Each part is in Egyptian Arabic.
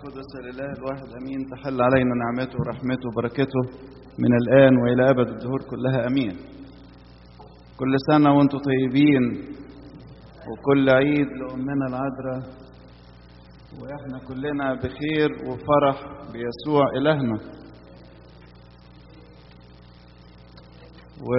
القدس لله الواحد امين تحل علينا نعمته ورحمته وبركته من الان والى ابد الدهور كلها امين كل سنه وانتم طيبين وكل عيد لامنا العذراء واحنا كلنا بخير وفرح بيسوع الهنا و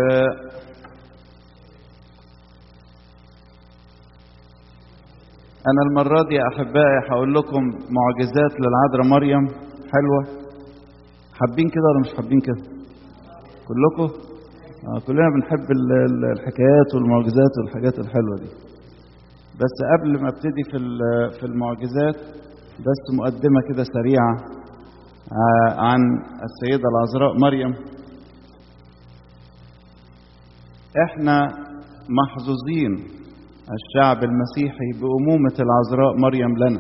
أنا المرة دي يا أحبائي هقول لكم معجزات للعذراء مريم حلوة حابين كده ولا مش حابين كده؟ كلكم؟ آه كلنا بنحب ال- ال- الحكايات والمعجزات والحاجات الحلوة دي. بس قبل ما ابتدي في ال- في المعجزات بس مقدمة كده سريعة آه، عن السيدة العذراء مريم. احنا محظوظين الشعب المسيحي بأمومة العذراء مريم لنا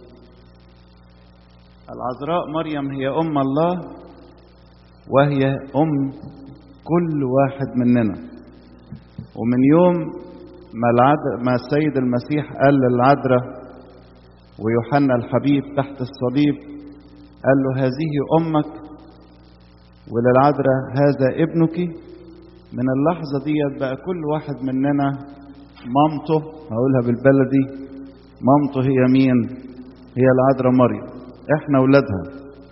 العذراء مريم هي أم الله وهي أم كل واحد مننا ومن يوم ما, العد... ما السيد المسيح قال للعذراء ويوحنا الحبيب تحت الصليب قال له هذه أمك وللعذراء هذا ابنك من اللحظة دي بقى كل واحد مننا مامته هقولها بالبلدي مامته هي مين هي العذراء مريم احنا ولادها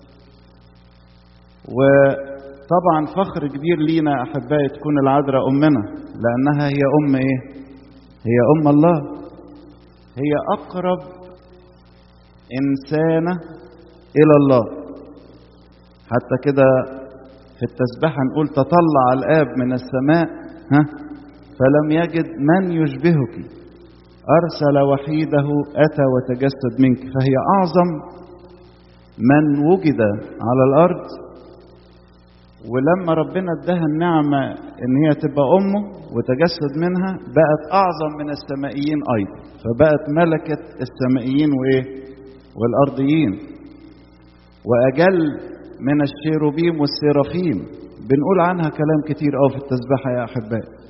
وطبعا فخر كبير لينا احبائي تكون العذراء امنا لانها هي ام ايه هي ام الله هي اقرب انسانه الى الله حتى كده في التسبيحه نقول تطلع الاب من السماء ها فلم يجد من يشبهك أرسل وحيده أتى وتجسد منك فهي أعظم من وجد على الأرض ولما ربنا اداها النعمة إن هي تبقى أمه وتجسد منها بقت أعظم من السمائيين أيضا فبقت ملكة السمائيين وإيه والأرضيين وأجل من الشيروبيم والسيرافيم بنقول عنها كلام كتير أوي في التسبيحة يا أحبائي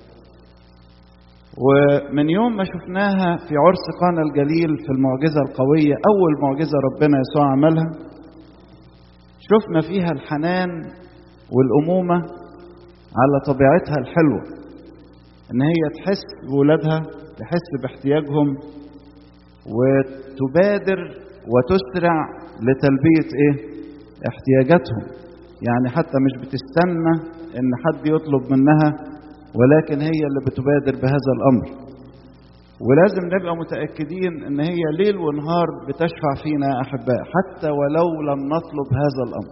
ومن يوم ما شفناها في عرس قانا الجليل في المعجزة القوية أول معجزة ربنا يسوع عملها شفنا فيها الحنان والأمومة على طبيعتها الحلوة إن هي تحس بولادها تحس باحتياجهم وتبادر وتسرع لتلبية إيه؟ احتياجاتهم يعني حتى مش بتستنى إن حد يطلب منها ولكن هي اللي بتبادر بهذا الامر ولازم نبقى متاكدين ان هي ليل ونهار بتشفع فينا يا احباء حتى ولو لم نطلب هذا الامر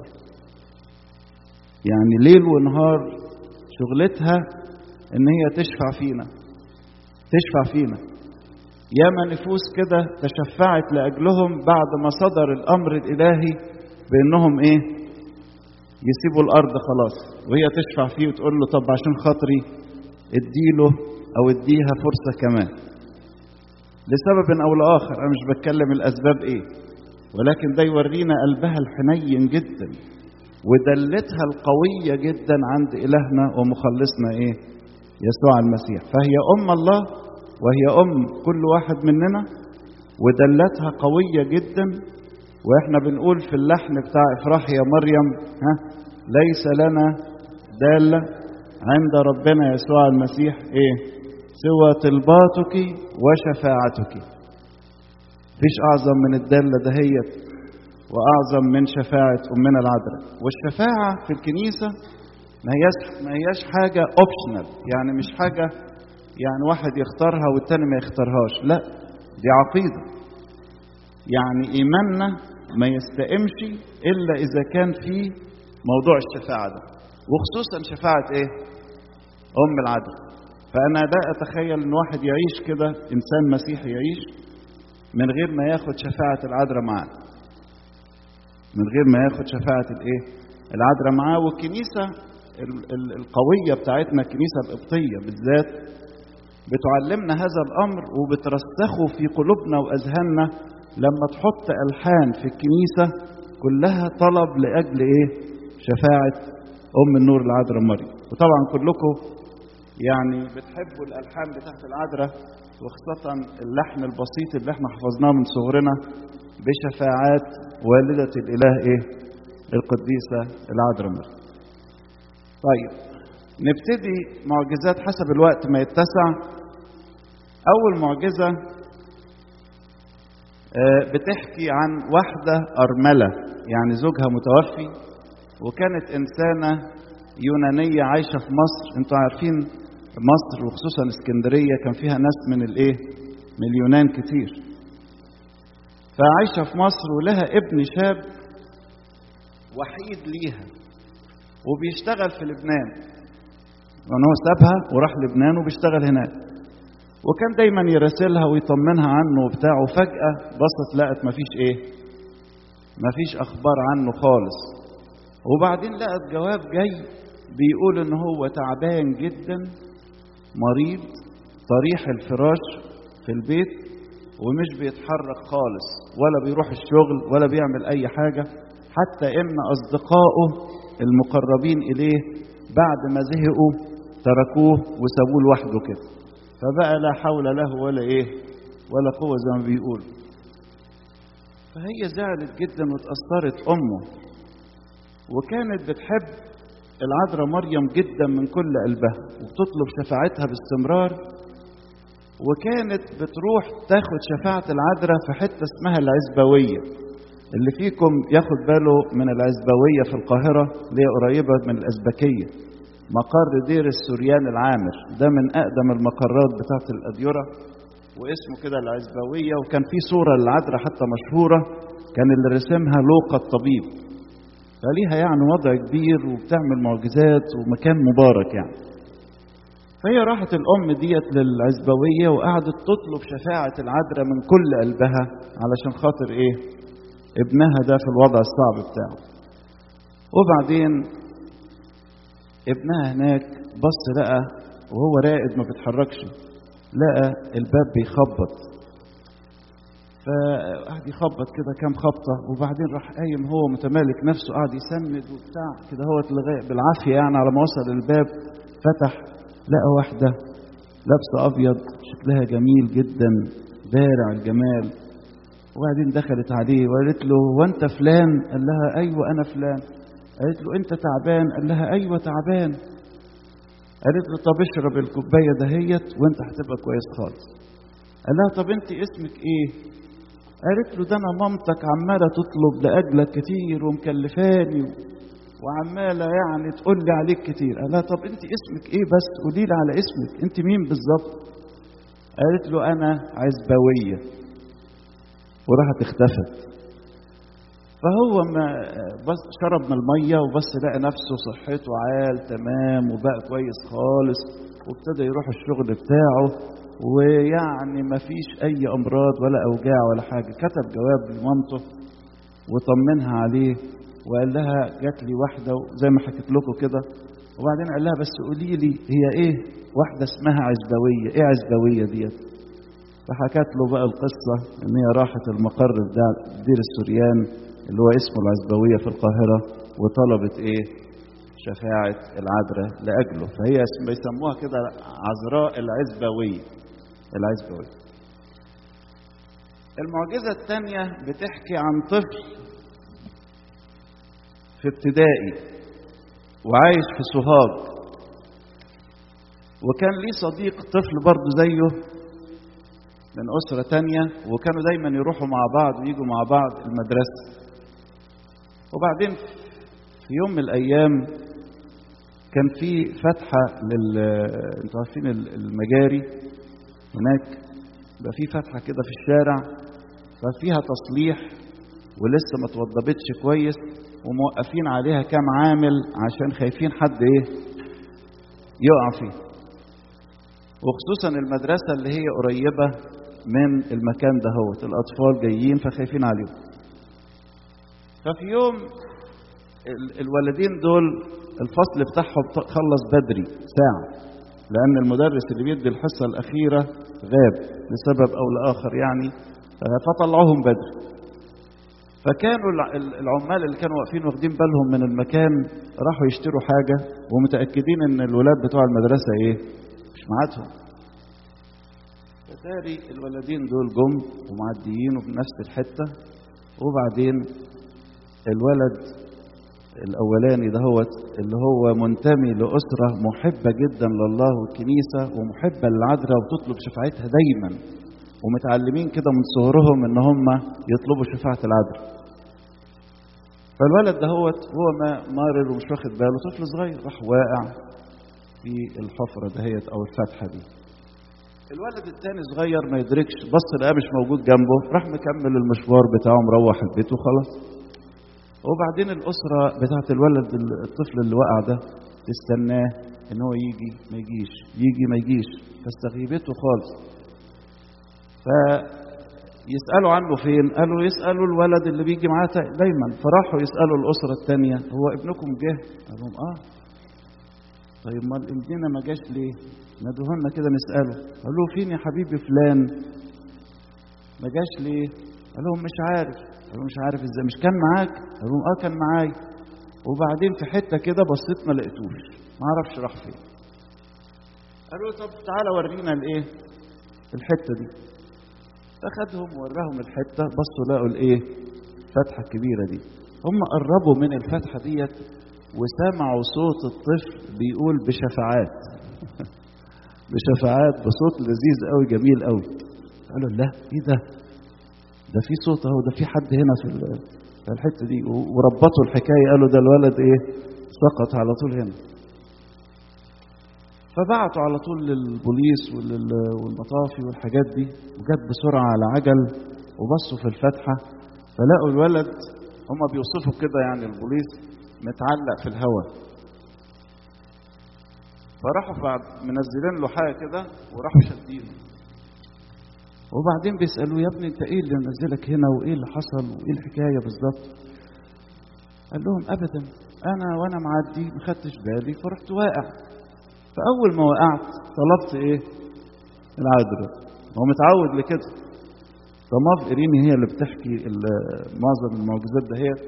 يعني ليل ونهار شغلتها ان هي تشفع فينا تشفع فينا ياما نفوس كده تشفعت لاجلهم بعد ما صدر الامر الالهي بانهم ايه يسيبوا الارض خلاص وهي تشفع فيه وتقول له طب عشان خاطري اديله او اديها فرصه كمان لسبب او لاخر انا مش بتكلم الاسباب ايه ولكن ده يورينا قلبها الحنين جدا ودلتها القويه جدا عند الهنا ومخلصنا ايه يسوع المسيح فهي ام الله وهي ام كل واحد مننا ودلتها قويه جدا واحنا بنقول في اللحن بتاع افراح يا مريم ها ليس لنا داله عند ربنا يسوع المسيح ايه سوى طلباتك وشفاعتك فيش اعظم من الداله دهيت واعظم من شفاعه امنا العذراء والشفاعه في الكنيسه ما هياش ما هياش حاجه اوبشنال يعني مش حاجه يعني واحد يختارها والتاني ما يختارهاش لا دي عقيده يعني ايماننا ما يستقمش الا اذا كان في موضوع الشفاعه ده وخصوصا شفاعه ايه ام العدل فانا لا اتخيل ان واحد يعيش كده انسان مسيحي يعيش من غير ما ياخد شفاعه العذراء معاه من غير ما ياخد شفاعه الايه العذراء معاه والكنيسه ال- ال- القويه بتاعتنا الكنيسه القبطيه بالذات بتعلمنا هذا الامر وبترسخه في قلوبنا واذهاننا لما تحط الحان في الكنيسه كلها طلب لاجل ايه شفاعه ام النور العذراء مريم وطبعا كلكم يعني بتحبوا الالحان بتاعت العذراء وخاصه اللحن البسيط اللي احنا حفظناه من صغرنا بشفاعات والدة الإله إيه القديسة العذراء مريم طيب نبتدي معجزات حسب الوقت ما يتسع أول معجزة بتحكي عن واحدة أرملة يعني زوجها متوفي وكانت إنسانة يونانية عايشة في مصر انتوا عارفين مصر وخصوصا اسكندرية كان فيها ناس من الايه من اليونان كتير فعايشة في مصر ولها ابن شاب وحيد ليها وبيشتغل في لبنان يعني هو سابها وراح لبنان وبيشتغل هناك وكان دايما يراسلها ويطمنها عنه وبتاع وفجأة بصت لقت مفيش ايه مفيش اخبار عنه خالص وبعدين لقت جواب جاي بيقول ان هو تعبان جدا مريض طريح الفراش في البيت ومش بيتحرك خالص ولا بيروح الشغل ولا بيعمل اي حاجة حتى ان اصدقائه المقربين اليه بعد ما زهقوا تركوه وسابوه لوحده كده فبقى لا حول له ولا ايه ولا قوة زي ما بيقول فهي زعلت جدا واتأثرت امه وكانت بتحب العذراء مريم جدا من كل قلبها وبتطلب شفاعتها باستمرار وكانت بتروح تاخد شفاعة العذراء في حتة اسمها العزبوية اللي فيكم ياخد باله من العزبوية في القاهرة اللي هي قريبة من الأزبكية مقر دير السوريان العامر ده من أقدم المقرات بتاعة الأديرة واسمه كده العزبوية وكان في صورة للعذراء حتى مشهورة كان اللي رسمها لوقا الطبيب فليها يعني وضع كبير وبتعمل معجزات ومكان مبارك يعني فهي راحت الأم ديت للعزبوية وقعدت تطلب شفاعة العذراء من كل قلبها علشان خاطر إيه ابنها ده في الوضع الصعب بتاعه وبعدين ابنها هناك بص لقى وهو راقد ما بيتحركش لقى الباب بيخبط فقعد يخبط كده كام خبطه وبعدين راح قايم هو متمالك نفسه قعد يسند وبتاع كده هو بالعافيه يعني على ما وصل الباب فتح لقى واحده لابسه ابيض شكلها جميل جدا بارع الجمال وبعدين دخلت عليه وقالت له وانت فلان قال لها ايوه انا فلان قالت له انت تعبان قال لها ايوه تعبان قالت له طب اشرب الكوبايه دهيت وانت هتبقى كويس خالص قال لها طب انت اسمك ايه قالت له ده انا مامتك عماله تطلب لاجلك كتير ومكلفاني وعماله يعني تقول لي عليك كتير قال لها طب انت اسمك ايه بس قولي لي على اسمك انت مين بالظبط قالت له انا عزبويه وراحت اختفت فهو ما بس شرب من الميه وبس لقى نفسه صحته عال تمام وبقى كويس خالص وابتدى يروح الشغل بتاعه ويعني ما فيش اي امراض ولا اوجاع ولا حاجه كتب جواب لمامته وطمنها عليه وقال لها جات لي واحده زي ما حكيت لكم كده وبعدين قال لها بس قولي لي هي ايه واحده اسمها عزبويه ايه عزبويه ديت فحكت له بقى القصه ان هي راحت المقر بتاع دير السوريان اللي هو اسمه العزبويه في القاهره وطلبت ايه شفاعه العذراء لاجله فهي بيسموها كده عذراء العزبويه العزبويه المعجزه الثانيه بتحكي عن طفل في ابتدائي وعايش في سوهاج وكان ليه صديق طفل برضه زيه من أسرة تانية وكانوا دايما يروحوا مع بعض ويجوا مع بعض المدرسة وبعدين في يوم من الأيام كان في فتحة لل انتوا عارفين المجاري هناك بقى في فتحة كده في الشارع ففيها تصليح ولسه ما توضبتش كويس وموقفين عليها كام عامل عشان خايفين حد ايه يقع فيه وخصوصا المدرسة اللي هي قريبة من المكان ده هو الأطفال جايين فخايفين عليهم ففي يوم الولدين دول الفصل بتاعهم خلص بدري ساعة لأن المدرس اللي بيدي الحصة الأخيرة غاب لسبب أو لآخر يعني فطلعوهم بدري فكانوا العمال اللي كانوا واقفين واخدين بالهم من المكان راحوا يشتروا حاجة ومتأكدين إن الولاد بتوع المدرسة إيه مش معادهم فتاري الولدين دول جم ومعديين وفي نفس الحتة وبعدين الولد الاولاني دهوت اللي هو منتمي لاسره محبه جدا لله والكنيسه ومحبه للعذراء وتطلب شفاعتها دايما ومتعلمين كده من صغرهم ان هم يطلبوا شفاعه العذراء فالولد دهوت هو ما مارر ومش واخد باله طفل صغير راح واقع في الحفره دهيت او الفتحه دي الولد التاني صغير ما يدركش بص لقاه مش موجود جنبه راح مكمل المشوار بتاعه مروح البيت وخلاص وبعدين الأسرة بتاعت الولد الطفل اللي وقع ده تستناه إن هو يجي ما يجيش يجي ما يجيش فاستغيبته خالص فيسألوا عنه فين قالوا يسألوا الولد اللي بيجي معاه دايما فراحوا يسألوا الأسرة التانية هو ابنكم جه قال لهم اه طيب ما ابننا ما جاش ليه ندوه لنا كده نسأله قال له فين يا حبيبي فلان ما جاش ليه قال لهم مش عارف قال مش عارف ازاي مش كان معاك قال لهم اه كان معايا وبعدين في حته كده بصيت ما لقيتوش ما اعرفش راح فين قالوا طب تعالى ورينا الايه الحته دي فاخدهم وراهم الحته بصوا لقوا الايه الفتحه الكبيره دي هم قربوا من الفتحه ديت وسمعوا صوت الطفل بيقول بشفاعات بشفاعات بصوت لذيذ قوي جميل قوي قالوا لا ايه ده ده في صوت اهو ده في حد هنا في في الحته دي وربطوا الحكايه قالوا ده الولد ايه سقط على طول هنا فبعتوا على طول للبوليس والمطافي والحاجات دي وجت بسرعه على عجل وبصوا في الفتحه فلقوا الولد هم بيوصفوا كده يعني البوليس متعلق في الهواء فراحوا بعد منزلين له حاجه كده وراحوا شادينه وبعدين بيسألوه يا ابني انت ايه اللي منزلك هنا وايه اللي حصل وايه الحكاية بالظبط قال لهم ابدا انا وانا معدي ما خدتش بالي فرحت واقع فاول ما وقعت طلبت ايه العذراء هو متعود لكده طماف إريني هي اللي بتحكي معظم المعجزات دهيت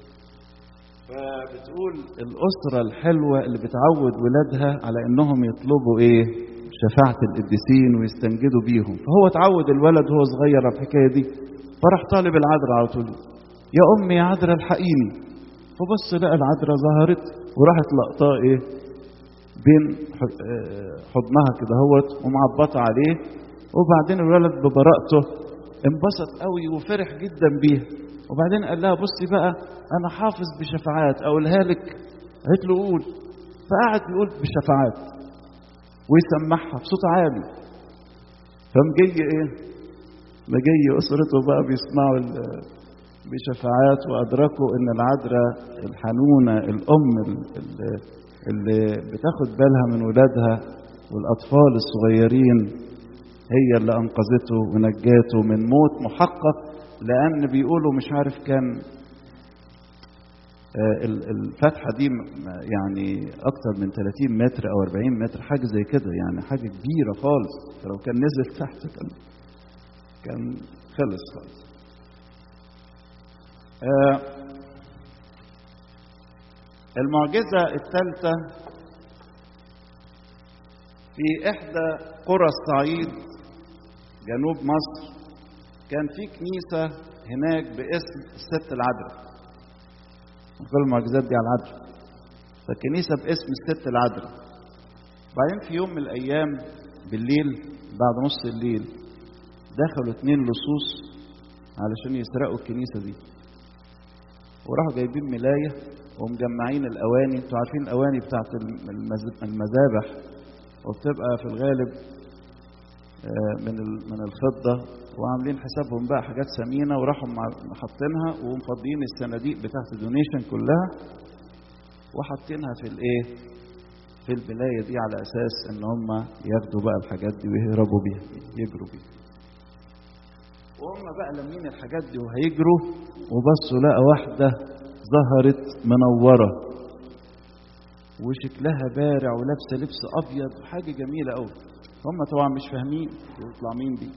فبتقول الأسرة الحلوة اللي بتعود ولادها على إنهم يطلبوا إيه شفاعة القديسين ويستنجدوا بيهم فهو اتعود الولد وهو صغير على الحكاية دي فراح طالب العذراء على طول يا أمي يا عذراء الحقيني فبص لقى العذراء ظهرت وراحت لقطاه إيه بين حضنها كده هوت ومعبطة عليه وبعدين الولد ببراءته انبسط قوي وفرح جدا بيها وبعدين قال لها بصي بقى انا حافظ بشفاعات اقولها لك قالت له قول فقعد يقول بشفاعات ويسمعها بصوت عالي فمجي ايه مجي اسرته بقى بيسمعوا بشفاعات وادركوا ان العذراء الحنونه الام اللي, اللي بتاخد بالها من ولادها والاطفال الصغيرين هي اللي انقذته ونجاته من موت محقق لان بيقولوا مش عارف كان الفتحة دي يعني أكتر من 30 متر أو 40 متر حاجة زي كده يعني حاجة كبيرة خالص فلو كان نزل تحت كان كان خلص خالص المعجزة الثالثة في إحدى قرى الصعيد جنوب مصر كان في كنيسة هناك باسم الست العذراء كل المعجزات دي على العذراء فالكنيسة باسم الست العذراء بعدين في يوم من الأيام بالليل بعد نص الليل دخلوا اتنين لصوص علشان يسرقوا الكنيسة دي وراحوا جايبين ملاية ومجمعين الأواني انتوا عارفين الأواني بتاعت المذابح وبتبقى في الغالب من من الفضة وعاملين حسابهم بقى حاجات ثمينه وراحوا حاطينها ومفضيين الصناديق بتاعت الدونيشن كلها وحاطينها في الايه في البلايه دي على اساس ان هم ياخدوا بقى الحاجات دي ويهربوا بيها يجروا بيها وهم بقى لمين الحاجات دي وهيجروا وبصوا لقى واحده ظهرت منوره وشكلها بارع ولابسه لبس ابيض حاجه جميله قوي هم طبعا مش فاهمين يطلع مين دي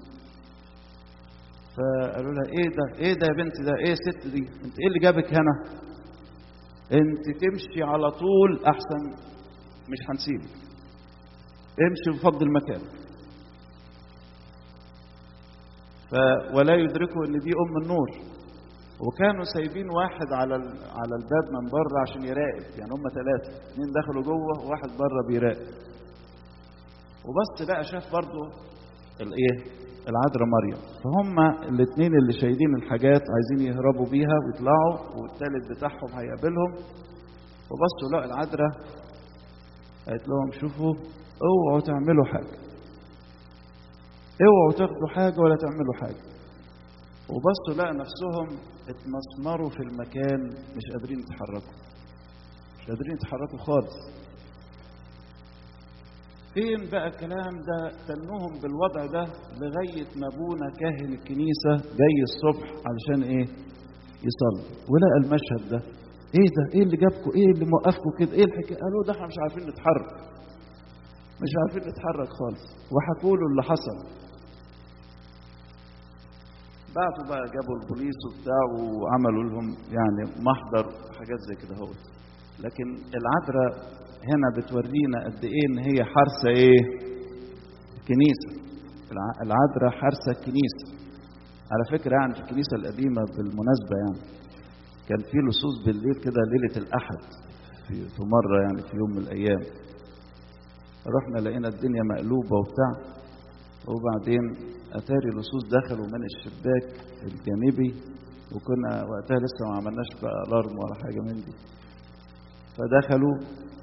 فقالوا لها ايه ده ايه ده يا بنت ده ايه الست دي انت ايه اللي جابك هنا انت تمشي على طول احسن مش هنسيبك امشي وفضل المكان ف ولا يدركوا ان دي ام النور وكانوا سايبين واحد على على الباب من بره عشان يراقب يعني هم ثلاثه اثنين دخلوا جوه وواحد بره بيراقب وبص لقى شاف برضه الايه العذراء مريم فهم الاثنين اللي شايلين الحاجات عايزين يهربوا بيها ويطلعوا والثالث بتاعهم هيقابلهم وبصوا لقى العذراء قالت لهم شوفوا اوعوا تعملوا حاجه اوعوا تاخدوا حاجه ولا تعملوا حاجه وبصوا لقى نفسهم اتمسمروا في المكان مش قادرين يتحركوا مش قادرين يتحركوا خالص فين بقى الكلام ده تنوهم بالوضع ده لغاية ما ابونا كاهن الكنيسة جاي الصبح علشان ايه يصلي ولقى المشهد ده ايه ده ايه اللي جابكم ايه اللي موقفكم كده ايه الحكايه قالوا ده احنا مش عارفين نتحرك مش عارفين نتحرك خالص وحكوا له اللي حصل بعتوا بقى جابوا البوليس وبتاع وعملوا لهم يعني محضر وحاجات زي كده هو لكن العذراء هنا بتورينا قد ايه ان هي حارسه ايه الكنيسه العذراء حارسه الكنيسه على فكره يعني في الكنيسه القديمه بالمناسبه يعني كان في لصوص بالليل كده ليله الاحد في, في مره يعني في يوم من الايام رحنا لقينا الدنيا مقلوبه وبتاع وبعدين اتاري لصوص دخلوا من الشباك الجانبي وكنا وقتها لسه ما عملناش بقى الارم ولا حاجه من دي فدخلوا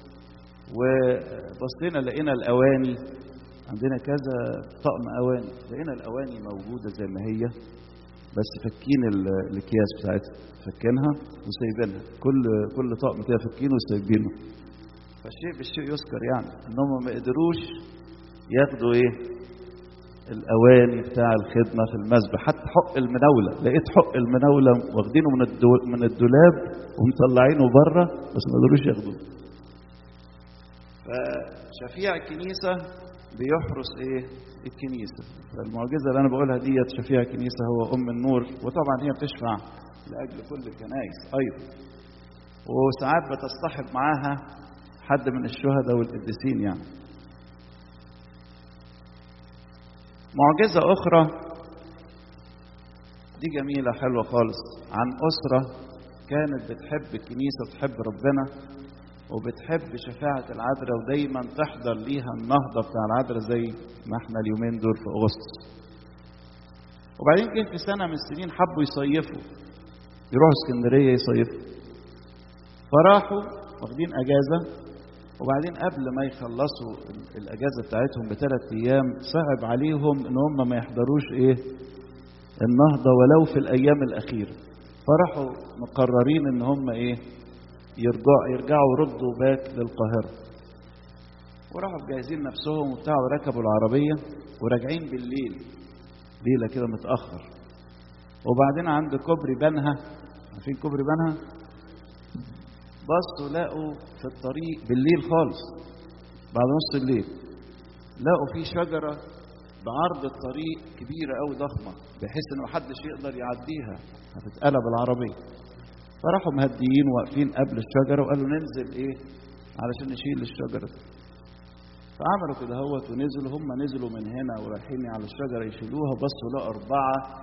وبصينا لقينا الاواني عندنا كذا طقم اواني لقينا الاواني موجوده زي ما هي بس فكين الاكياس بتاعتها فكينها وسايبينها كل كل طقم كده فكينه وسايبينه فالشيء بالشيء يذكر يعني انهم ما قدروش ياخدوا ايه الاواني بتاع الخدمه في المسبح حتى حق المناوله لقيت حق المناوله واخدينه من من الدولاب ومطلعينه بره بس ما قدروش ياخدوه فشفيع الكنيسه بيحرس ايه الكنيسه فالمعجزه اللي انا بقولها ديت شفيع الكنيسه هو ام النور وطبعا هي بتشفع لاجل كل الكنائس ايضا وساعات بتصطحب معاها حد من الشهداء والقديسين يعني معجزة أخرى دي جميلة حلوة خالص عن أسرة كانت بتحب الكنيسة وتحب ربنا وبتحب شفاعة العذراء ودايما تحضر ليها النهضة بتاع العذراء زي ما احنا اليومين دول في أغسطس وبعدين جه في سنة من السنين حبوا يصيفوا يروحوا اسكندرية يصيفوا فراحوا واخدين أجازة وبعدين قبل ما يخلصوا الاجازه بتاعتهم بثلاث ايام صعب عليهم ان هم ما يحضروش ايه النهضه ولو في الايام الاخيره فراحوا مقررين ان هم ايه يرجعوا يرجعوا يردوا باك للقاهره وراحوا مجهزين نفسهم وبتاع وركبوا العربيه وراجعين بالليل ليله كده متاخر وبعدين عند كوبري بنها عارفين كوبري بنها بصوا لقوا في الطريق بالليل خالص بعد نص الليل لقوا في شجرة بعرض الطريق كبيرة أوي ضخمة بحيث إن محدش يقدر يعديها هتتقلب العربية فراحوا مهديين واقفين قبل الشجرة وقالوا ننزل إيه علشان نشيل الشجرة دي فعملوا كده هوت ونزلوا هم نزلوا من هنا ورايحين على الشجرة يشيلوها بصوا لقوا أربعة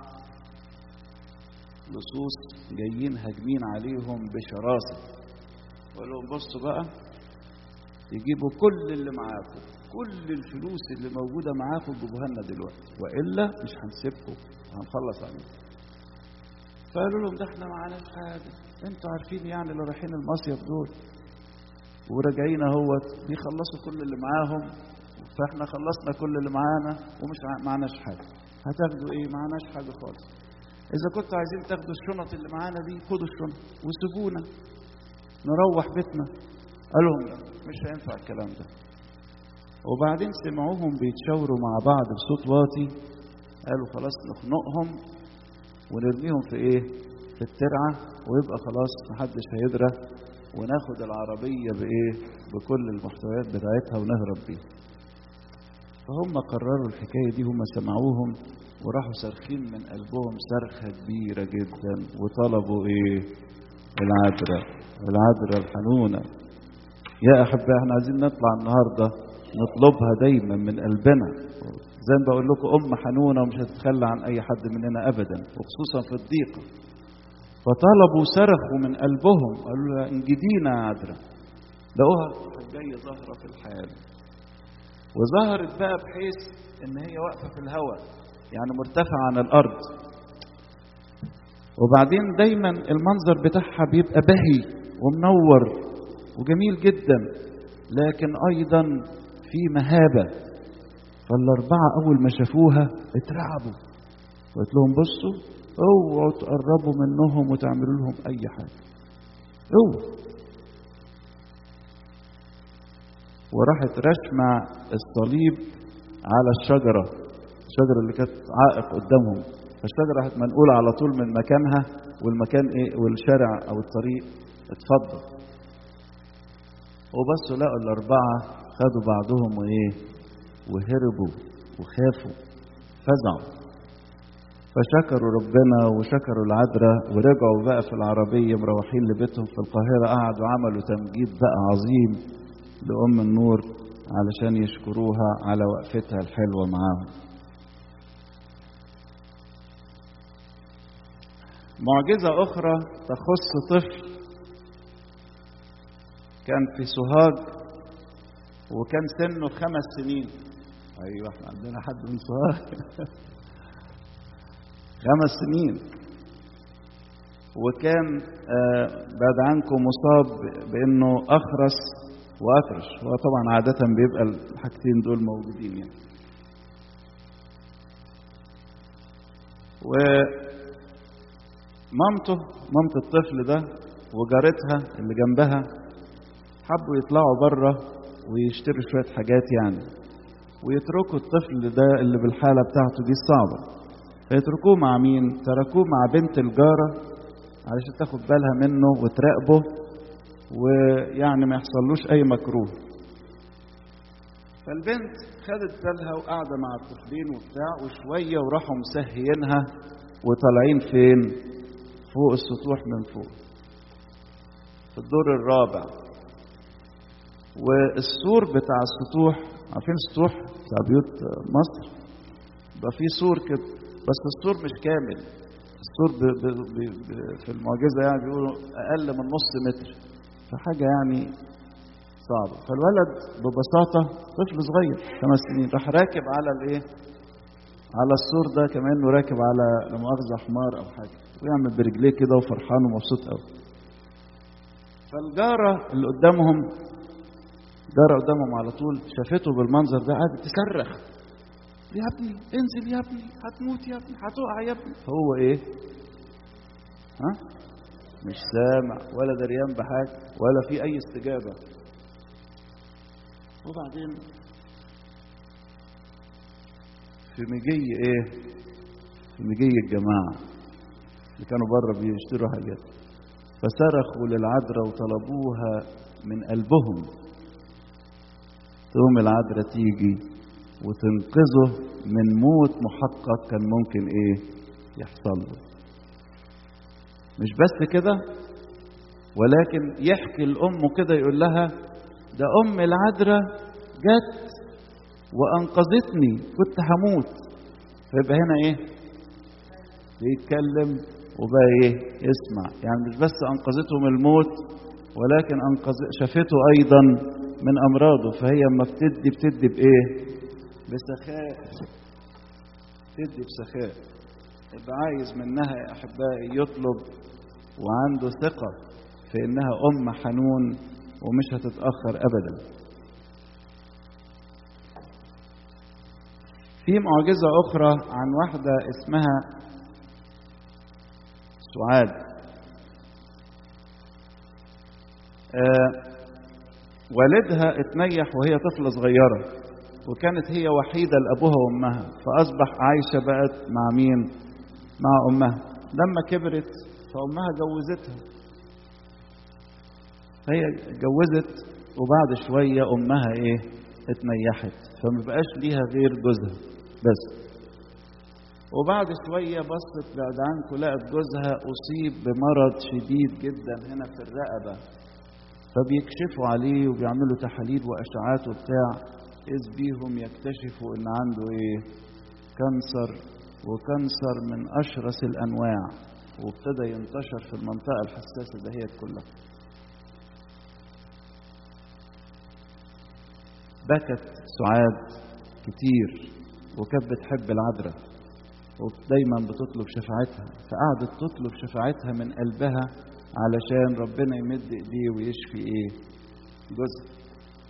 لصوص جايين هاجمين عليهم بشراسة وقال لهم بصوا بقى تجيبوا كل اللي معاكم كل الفلوس اللي موجوده معاكم تجيبوها لنا دلوقتي والا مش هنسيبكم هنخلص عليكم فقالوا لهم ده احنا معناش حاجه انتوا عارفين يعني اللي رايحين المصيف دول وراجعين اهوت بيخلصوا كل اللي معاهم فاحنا خلصنا كل اللي معانا ومش معناش حاجه هتاخدوا ايه معناش حاجه خالص اذا كنتوا عايزين تاخدوا الشنط اللي معانا دي خدوا الشنط وسيبونا نروح بيتنا قال لهم مش هينفع الكلام ده وبعدين سمعوهم بيتشاوروا مع بعض بصوت واطي قالوا خلاص نخنقهم ونرميهم في ايه في الترعة ويبقى خلاص محدش هيدرى وناخد العربية بايه بكل المحتويات بتاعتها ونهرب بيها فهم قرروا الحكاية دي هم سمعوهم وراحوا صارخين من قلبهم صرخة كبيرة جدا وطلبوا ايه العذراء العذراء الحنونة يا أحباء احنا عايزين نطلع النهاردة نطلبها دايما من قلبنا زي ما بقول لكم أم حنونة ومش هتتخلى عن أي حد مننا أبدا وخصوصا في الضيقة فطلبوا صرخوا من قلبهم قالوا لها انجدينا يا عذراء لقوها جاية ظاهرة في الحال وظهرت بقى بحيث ان هي واقفة في الهواء يعني مرتفعة عن الارض وبعدين دايما المنظر بتاعها بيبقى بهي ومنور وجميل جدا لكن ايضا في مهابة فالاربعة اول ما شافوها اترعبوا قلت لهم بصوا اوعوا تقربوا منهم وتعملوا لهم اي حاجة اوعوا وراحت رشمة الصليب على الشجرة الشجرة اللي كانت عائق قدامهم فالشجرة راحت منقولة على طول من مكانها والمكان ايه والشارع او الطريق اتفضل وبصوا لقوا الأربعة خدوا بعضهم وإيه وهربوا وخافوا فزعوا فشكروا ربنا وشكروا العذراء ورجعوا بقى في العربية مروحين لبيتهم في القاهرة قعدوا عملوا تمجيد بقى عظيم لأم النور علشان يشكروها على وقفتها الحلوة معاهم معجزة أخرى تخص طفل كان في سوهاج وكان سنه خمس سنين أيوة احنا عندنا حد من سوهاج خمس سنين وكان آه بعد عنكم مصاب بانه اخرس واطرش هو طبعا عاده بيبقى الحاجتين دول موجودين يعني ومامته مامة الطفل ده وجارتها اللي جنبها حبوا يطلعوا بره ويشتروا شوية حاجات يعني ويتركوا الطفل ده اللي بالحالة بتاعته دي الصعبة فيتركوه مع مين؟ تركوه مع بنت الجارة علشان تاخد بالها منه وتراقبه ويعني ما يحصلوش أي مكروه. فالبنت خدت بالها وقاعدة مع الطفلين وبتاع وشوية وراحوا مسهيينها وطالعين فين؟ فوق السطوح من فوق. في الدور الرابع. والسور بتاع السطوح عارفين السطوح بتاع بيوت مصر؟ يبقى في سور كده بس السور مش كامل السور ب ب ب ب في المعجزة يعني بيقولوا أقل من نص متر فحاجة يعني صعبة فالولد ببساطة طفل صغير خمس سنين راح راكب على الإيه؟ على السور ده كمان راكب على لا مؤاخذة حمار أو حاجة ويعمل برجليه كده وفرحان ومبسوط قوي فالجارة اللي قدامهم جارة قدامهم على طول شافته بالمنظر ده قعدت تصرخ يا ابني انزل يا ابني هتموت يا ابني هتقع يا ابني هو ايه ها مش سامع ولا دريان بحاجة ولا في اي استجابة وبعدين في مجي ايه في مجي الجماعة اللي كانوا بره بيشتروا حاجات فصرخوا للعذراء وطلبوها من قلبهم تقوم العذراء تيجي وتنقذه من موت محقق كان ممكن ايه يحصل له مش بس كده ولكن يحكي لأمه كده يقول لها ده أم العذراء جت وأنقذتني كنت هموت فيبقى هنا إيه؟ بيتكلم وبقى إيه؟ يسمع يعني مش بس أنقذته من الموت ولكن أنقذ شافته أيضا من أمراضه فهي أما بتدي بتدي بإيه؟ بسخاء تدي بسخاء يبقى عايز منها يا احبائي يطلب وعنده ثقه في انها ام حنون ومش هتتاخر ابدا في معجزه اخرى عن واحده اسمها سعاد آه والدها اتنيح وهي طفله صغيره وكانت هي وحيدة لأبوها وأمها فأصبح عايشة بقت مع مين؟ مع أمها لما كبرت فأمها جوزتها فهي جوزت وبعد شوية أمها إيه؟ اتنيحت فما بقاش ليها غير جوزها بس وبعد شوية بصت بعد عنكم لقت جوزها أصيب بمرض شديد جدا هنا في الرقبة فبيكشفوا عليه وبيعملوا تحاليل وأشعات وبتاع إذ بيهم يكتشفوا إن عنده إيه؟ كانسر وكانسر من أشرس الأنواع وابتدى ينتشر في المنطقة الحساسة دهيت كلها بكت سعاد كتير وكانت بتحب العذراء ودايما بتطلب شفاعتها فقعدت تطلب شفاعتها من قلبها علشان ربنا يمد ايديه ويشفي ايه جوزها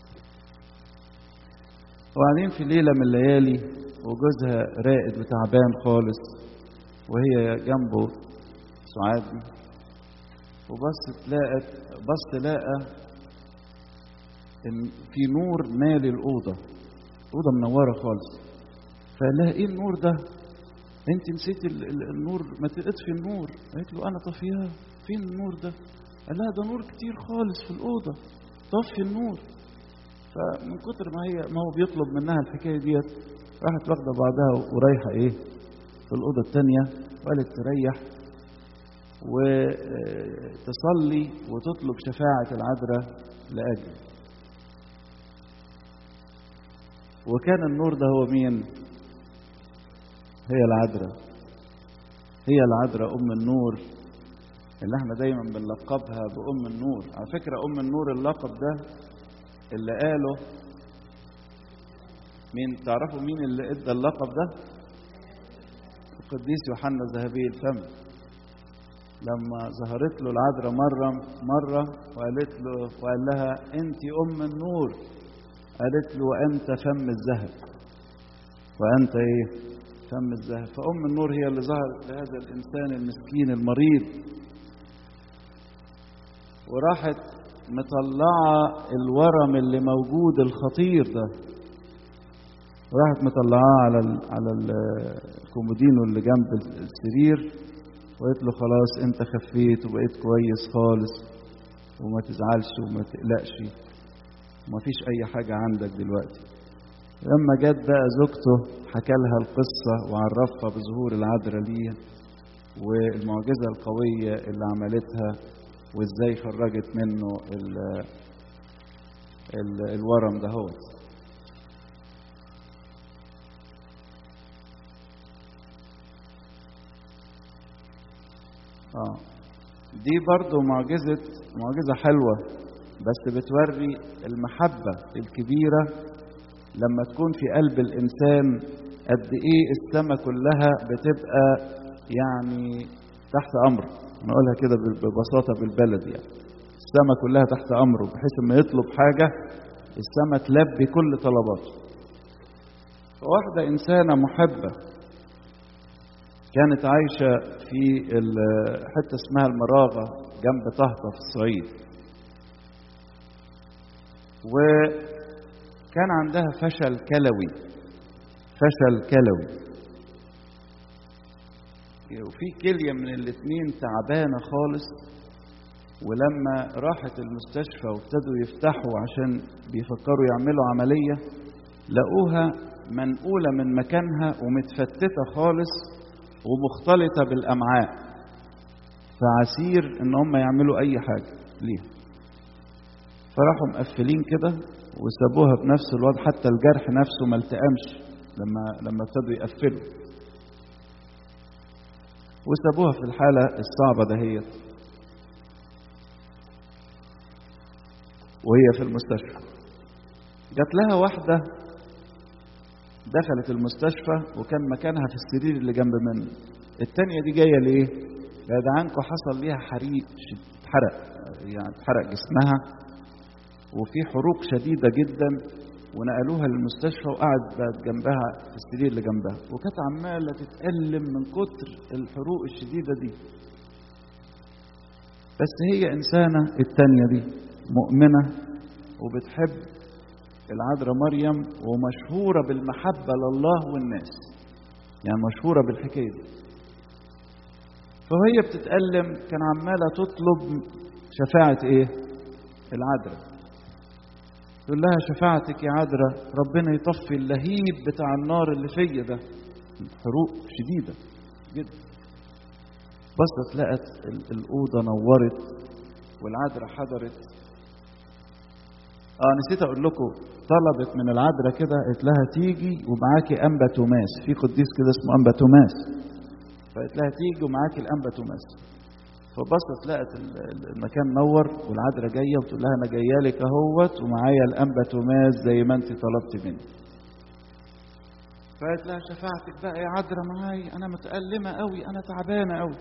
وبعدين في ليله من الليالي وجوزها راقد وتعبان خالص وهي جنبه سعاد دي وبص لقت بص لقى ان في نور مالي الاوضه الاوضه منوره خالص فقال لها ايه النور ده انت نسيت ال- ال- النور ما تطفي النور قالت له انا طفيها فين النور ده قال لها ده نور كتير خالص في الاوضه طفي النور فمن كتر ما هي ما هو بيطلب منها الحكايه ديت راحت واخده بعضها ورايحه ايه في الاوضه الثانيه وقالت تريح وتصلي وتطلب شفاعه العذراء لاجله وكان النور ده هو مين هي العذراء هي العذراء ام النور اللي احنا دايما بنلقبها بام النور على فكره ام النور اللقب ده اللي قاله مين تعرفوا مين اللي ادى اللقب ده القديس يوحنا ذهبي الفم لما ظهرت له العذراء مرة مرة وقالت له وقال لها أنت أم النور قالت له وأنت فم الذهب وأنت إيه فم الذهب فأم النور هي اللي ظهرت لهذا الإنسان المسكين المريض وراحت مطلعة الورم اللي موجود الخطير ده راحت مطلعاه على ال على ال- الكومودينو اللي جنب السرير وقالت له خلاص انت خفيت وبقيت كويس خالص وما تزعلش وما تقلقش وما فيش اي حاجة عندك دلوقتي لما جت بقى زوجته حكى لها القصة وعرفها بظهور العذراء ليه والمعجزة القوية اللي عملتها وازاي خرجت منه ال ال الورم دهوت اه دي برضو معجزة معجزة حلوة بس بتوري المحبة الكبيرة لما تكون في قلب الإنسان قد إيه السماء كلها بتبقى يعني تحت أمر نقولها كده ببساطة بالبلد يعني السماء كلها تحت أمره بحيث إنه يطلب حاجة السماء تلبي كل طلباته فواحدة إنسانة محبة كانت عايشة في ال- حتة اسمها المراغة جنب طهطة في الصعيد وكان عندها فشل كلوي فشل كلوي وفي كلية من الاتنين تعبانة خالص ولما راحت المستشفى وابتدوا يفتحوا عشان بيفكروا يعملوا عملية لقوها منقولة من مكانها ومتفتتة خالص ومختلطة بالأمعاء فعسير إن هم يعملوا أي حاجة ليها فراحوا مقفلين كده وسابوها بنفس الوضع حتى الجرح نفسه ما التئمش لما لما ابتدوا يقفلوا وسابوها في الحالة الصعبة دهيت وهي في المستشفى جات لها واحدة دخلت المستشفى وكان مكانها في السرير اللي جنب منه التانية دي جاية ليه؟ يا جدعانكم حصل ليها حريق اتحرق يعني اتحرق جسمها وفي حروق شديدة جدا ونقلوها للمستشفى وقعد بقت جنبها في السرير اللي جنبها وكانت عمالة تتألم من كتر الحروق الشديدة دي بس هي إنسانة التانية دي مؤمنة وبتحب العذراء مريم ومشهورة بالمحبة لله والناس يعني مشهورة بالحكاية دي فهي بتتألم كان عمالة تطلب شفاعة ايه العذراء تقول لها شفاعتك يا عذراء ربنا يطفي اللهيب بتاع النار اللي فيا ده حروق شديدة جدا بصت لقت ال- الأوضة نورت والعذراء حضرت اه نسيت اقول لكم طلبت من العذراء كده قالت لها تيجي ومعاكي انبا توماس في قديس كده اسمه انبا توماس فقالت لها تيجي ومعاكي الانبا توماس فبصت لقت المكان نور والعذراء جايه وتقول لها انا جايه لك اهوت ومعايا الانبا توماس زي ما انت طلبت مني فقالت لها شفاعتك بقى يا عذراء معايا انا متألمة قوي انا تعبانة قوي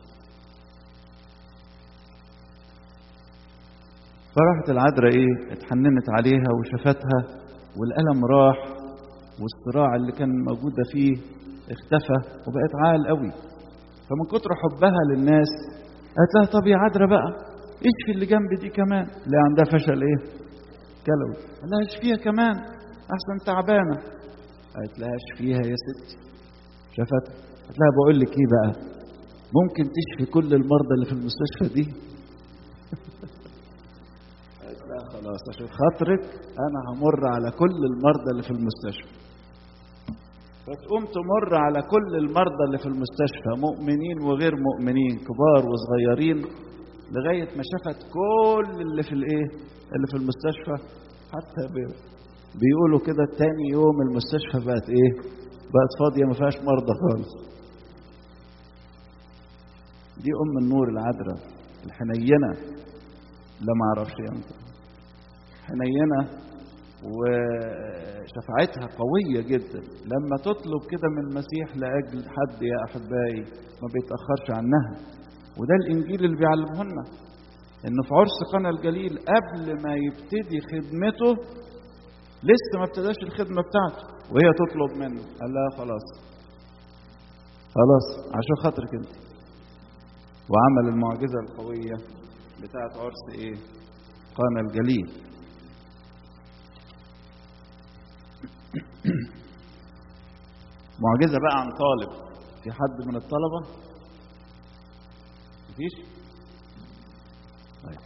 فراحت العذراء ايه اتحننت عليها وشفتها والألم راح والصراع اللي كان موجودة فيه اختفى وبقت عال قوي فمن كتر حبها للناس قالت لها طب يا عذراء بقى اشفي اللي جنبي دي كمان اللي عندها فشل ايه كلوي قال لها اشفيها كمان احسن تعبانه قالت لها اشفيها يا ستي شافت قالت لها بقول لك ايه بقى ممكن تشفي كل المرضى اللي في المستشفى دي قالت لها خلاص عشان خاطرك انا همر على كل المرضى اللي في المستشفى فتقوم تمر على كل المرضى اللي في المستشفى مؤمنين وغير مؤمنين كبار وصغيرين لغايه ما شافت كل اللي في الايه اللي في المستشفى حتى بيقولوا كده تاني يوم المستشفى بقت ايه بقت فاضيه ما فيهاش مرضى خالص دي ام النور العذراء الحنينه لا ما اعرفش امتى حنينه وشفاعتها قوية جدا لما تطلب كده من المسيح لأجل حد يا أحبائي ما بيتأخرش عنها وده الإنجيل اللي بيعلمه لنا إنه في عرس قنا الجليل قبل ما يبتدي خدمته لسه ما ابتداش الخدمة بتاعته وهي تطلب منه قال لها خلاص خلاص عشان خاطرك انت وعمل المعجزة القوية بتاعت عرس ايه قانا الجليل معجزة بقى عن طالب في حد من الطلبة مفيش طيب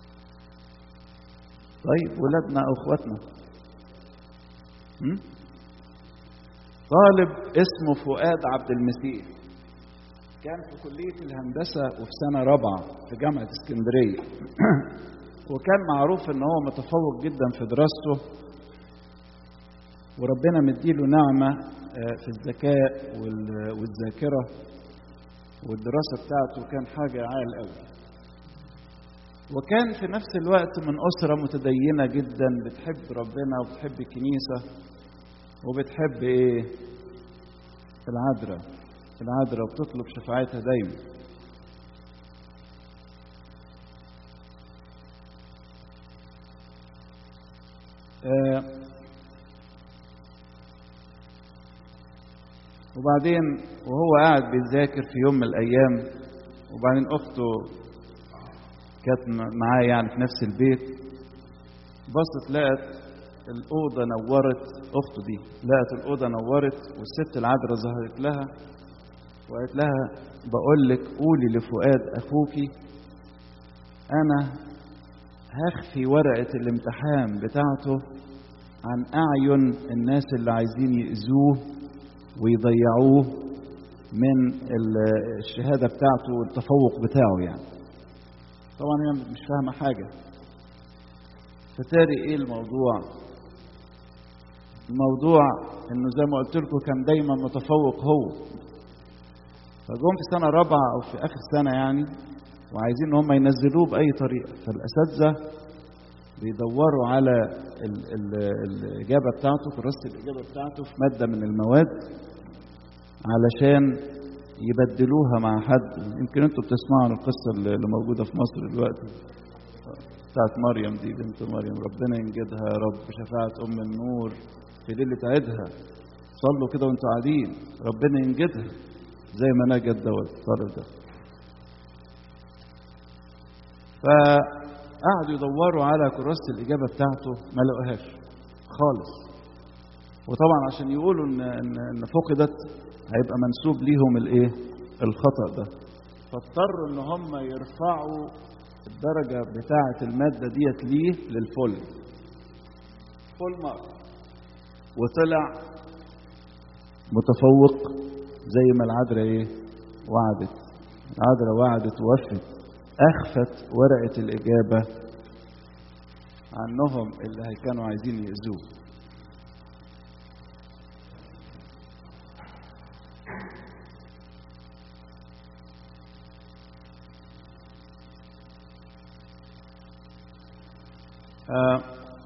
طيب ولادنا او اخواتنا طالب اسمه فؤاد عبد المسيح كان في كلية الهندسة وفي سنة رابعة في جامعة اسكندرية وكان معروف ان هو متفوق جدا في دراسته وربنا مديله نعمة في الذكاء والذاكرة والدراسة بتاعته كان حاجة عال قوي وكان في نفس الوقت من أسرة متدينة جدا بتحب ربنا وبتحب الكنيسة وبتحب إيه؟ العذراء العذراء وبتطلب شفاعتها دايما آه وبعدين وهو قاعد بيذاكر في يوم من الأيام وبعدين أخته كانت معاه يعني في نفس البيت بصت لقت الأوضة نورت أخته دي لقت الأوضة نورت والست العذراء ظهرت لها وقالت لها بقول لك قولي لفؤاد أخوكي أنا هخفي ورقة الامتحان بتاعته عن أعين الناس اللي عايزين يأذوه ويضيعوه من الشهادة بتاعته والتفوق بتاعه يعني طبعا هي مش فاهمة حاجة فتاري ايه الموضوع الموضوع انه زي ما قلت لكم كان دايما متفوق هو فجم في سنة رابعة او في اخر سنة يعني وعايزين ان هم ينزلوه باي طريقة فالاساتذة بيدوروا على ال ال الاجابة بتاعته كراسة الاجابة بتاعته في مادة من المواد علشان يبدلوها مع حد يمكن انتوا بتسمعوا عن القصه اللي موجوده في مصر دلوقتي بتاعت مريم دي بنت مريم ربنا ينجدها يا رب بشفاعة أم النور في ليلة عيدها صلوا كده وانتوا قاعدين ربنا ينجدها زي ما نجد دوت الطالب ده فقعدوا يدوروا على كراسة الإجابة بتاعته ما لقوهاش خالص وطبعا عشان يقولوا ان ان, إن فقدت هيبقى منسوب ليهم الايه الخطا ده فاضطروا ان هم يرفعوا الدرجه بتاعه الماده ديت ليه للفل فول مارك وطلع متفوق زي ما العذراء ايه وعدت العذراء وعدت ووفت اخفت ورقه الاجابه عنهم اللي كانوا عايزين يأذوه آه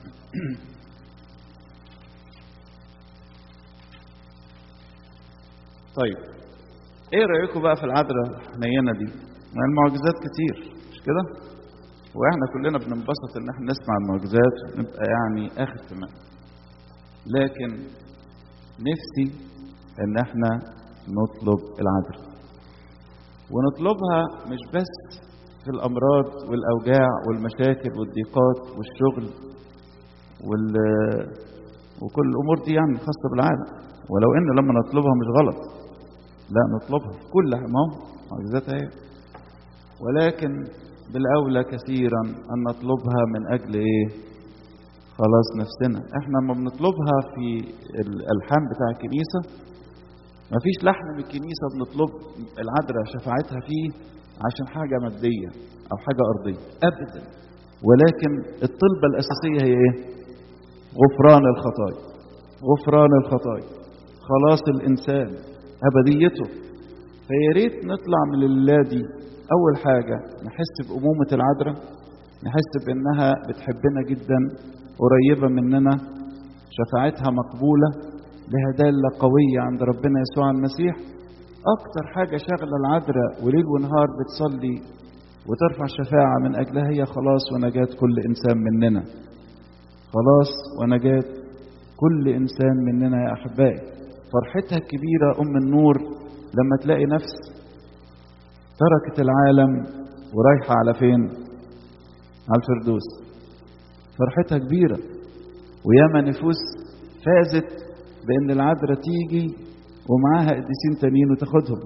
طيب ايه رايكم بقى في العذراء الحنينه دي ما المعجزات كتير مش كده واحنا كلنا بننبسط ان احنا نسمع المعجزات ونبقى يعني اخر تمام لكن نفسي ان احنا نطلب العذراء ونطلبها مش بس في الامراض والاوجاع والمشاكل والضيقات والشغل وال وكل الامور دي يعني خاصه بالعالم ولو ان لما نطلبها مش غلط لا نطلبها في كل ما هو معجزاتها هي ولكن بالاولى كثيرا ان نطلبها من اجل ايه خلاص نفسنا احنا لما بنطلبها في الالحان بتاع الكنيسه مفيش لحن من الكنيسه بنطلب العذراء شفاعتها فيه عشان حاجه ماديه او حاجه ارضيه ابدا ولكن الطلبه الاساسيه هي ايه غفران الخطايا غفران الخطايا خلاص الانسان ابديته فيا ريت نطلع من الليله دي اول حاجه نحس بامومه العذراء نحس بانها بتحبنا جدا قريبه مننا شفاعتها مقبوله لها داله قويه عند ربنا يسوع المسيح اكتر حاجه شغله العذراء وليل ونهار بتصلي وترفع شفاعه من اجلها هي خلاص ونجاه كل انسان مننا خلاص ونجاه كل انسان مننا يا احبائي فرحتها الكبيره ام النور لما تلاقي نفس تركت العالم ورايحه على فين على الفردوس فرحتها كبيره وياما نفوس فازت بان العذراء تيجي ومعاها قديسين تانيين وتاخدهم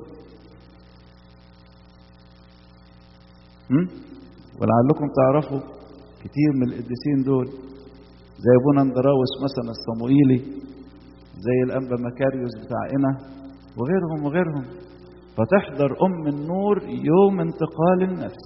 ولعلكم تعرفوا كتير من القديسين دول زي ابونا اندراوس مثلا الصموئيلي زي الانبا مكاريوس بتاع إنا وغيرهم وغيرهم فتحضر ام النور يوم انتقال النفس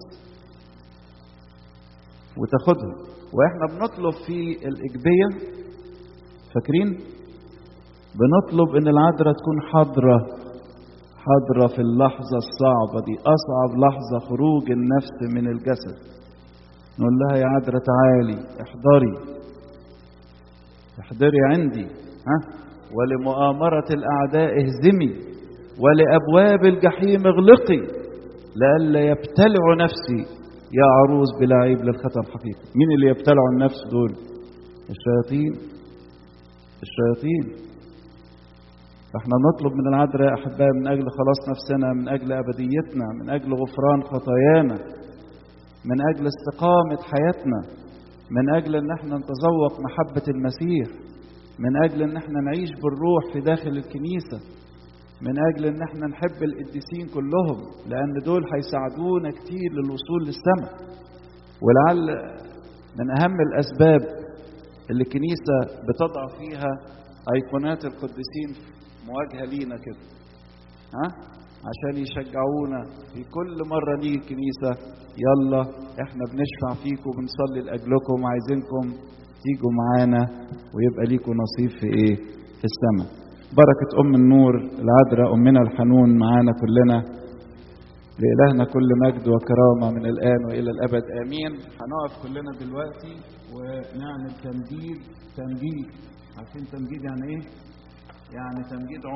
وتاخدهم واحنا بنطلب في الاجبيه فاكرين بنطلب ان العذراء تكون حاضره حاضره في اللحظه الصعبه دي اصعب لحظه خروج النفس من الجسد نقول لها يا عذراء تعالي احضري احضري عندي ها ولمؤامرة الأعداء اهزمي ولأبواب الجحيم اغلقي لئلا يبتلع نفسي يا عروس بلا عيب للخطر الحقيقي مين اللي يبتلعوا النفس دول الشياطين الشياطين فاحنا نطلب من العذراء يا احبائي من اجل خلاص نفسنا من اجل ابديتنا من اجل غفران خطايانا من اجل استقامه حياتنا من اجل ان احنا نتذوق محبه المسيح من اجل ان احنا نعيش بالروح في داخل الكنيسه من اجل ان احنا نحب القديسين كلهم لان دول هيساعدونا كتير للوصول للسماء ولعل من اهم الاسباب اللي الكنيسه بتضع فيها ايقونات القديسين مواجهه لينا كده ها عشان يشجعونا في كل مرة نيجي الكنيسة يلا احنا بنشفع فيكم وبنصلي لأجلكم وعايزينكم تيجوا معانا ويبقى ليكم نصيب في ايه في السماء بركة أم النور العذراء أمنا الحنون معانا كلنا لإلهنا كل مجد وكرامة من الآن وإلى الأبد آمين هنقف كلنا دلوقتي ونعمل تمجيد تمجيد عارفين تمجيد يعني إيه؟ يعني تمجيد